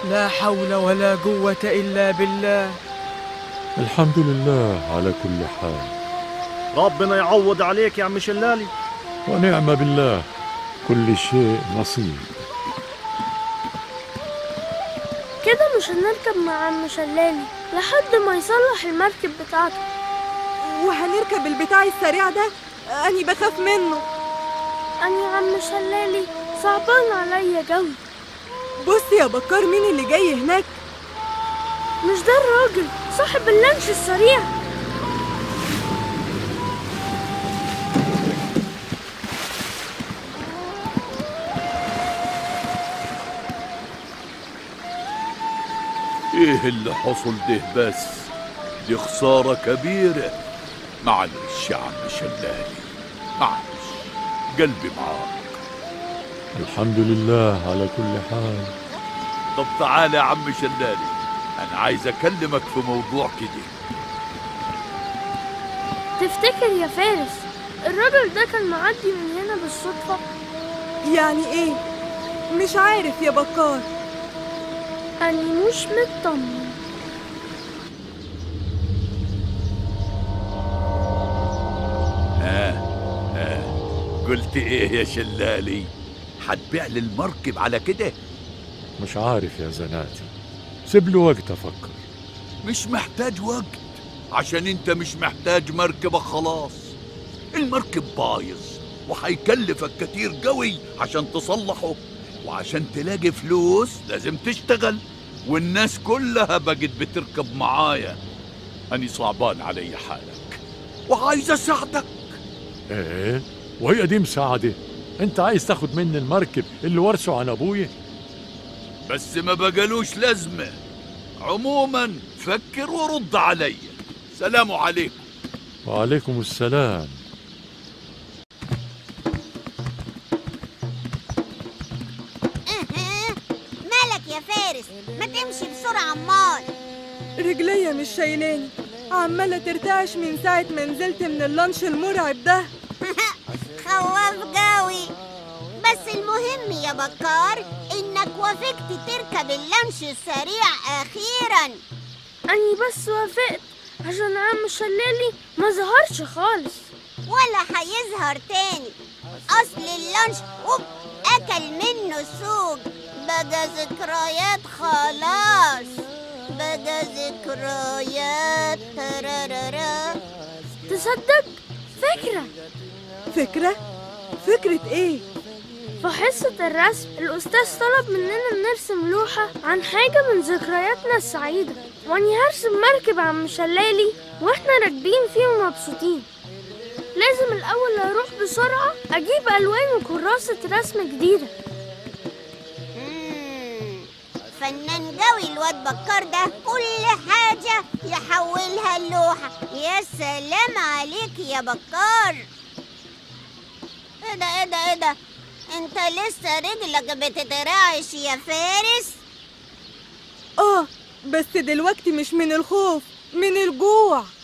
لا حول ولا قوة إلا بالله الحمد لله على كل حال ربنا يعوض عليك يا عم شلالي ونعم بالله كل شيء نصيب كده مش هنركب مع عم شلالي لحد ما يصلح المركب بتاعته وهنركب البتاع السريع ده أني بخاف منه أنا يا عم شلالي صعبان عليا جوي بص يا بكار مين اللي جاي هناك مش ده الراجل صاحب اللانش السريع ايه اللي حصل ده بس دي خسارة كبيرة معلش يا عم شلالي معلش قلبي معاك الحمد لله على كل حال طب تعالى يا عم شلالي انا عايز اكلمك في موضوع كده تفتكر يا فارس الراجل ده كان معدي من هنا بالصدفة يعني إيه مش عارف يا بكار أنا مش مطمن ها ها قلت ايه يا شلالي هتبيع لي المركب على كده مش عارف يا زناتي سيب له وقت افكر مش محتاج وقت عشان انت مش محتاج مركبة خلاص المركب بايظ وهيكلفك كتير قوي عشان تصلحه وعشان تلاقي فلوس لازم تشتغل والناس كلها بقت بتركب معايا أني صعبان علي حالك وعايز أساعدك ايه وهي دي مساعدة انت عايز تاخد مني المركب اللي ورثه عن ابويا بس ما بقالوش لازمة عموما فكر ورد علي سلام عليكم وعليكم السلام أها. مالك يا فارس ما تمشي بسرعة عمال رجليا مش شايلاني عمالة ترتعش من ساعة ما نزلت من اللانش المرعب ده خواف قوي بس المهم يا بكار انك وافقت تركب اللانش السريع اخيرا أني بس وافقت عشان عم شلالي ما ظهرش خالص ولا هيظهر تاني اصل اللانش اوب اكل منه السوق بقى ذكريات خلاص بقى ذكريات ترارارا تصدق فكرة فكرة فكرة إيه في حصة الرسم الأستاذ طلب مننا نرسم لوحة عن حاجة من ذكرياتنا السعيدة وأني هرسم مركب عم شلالي وإحنا راكبين فيه ومبسوطين لازم الأول أروح بسرعة أجيب ألوان وكراسة رسم جديدة مم. فنان قوي الواد بكار ده كل حاجة يحولها اللوحة يا سلام عليك يا بكار ايه ده ايه ده ايه ده انت لسه رجلك بتترعش يا فارس آه بس دلوقتي مش من الخوف من الجوع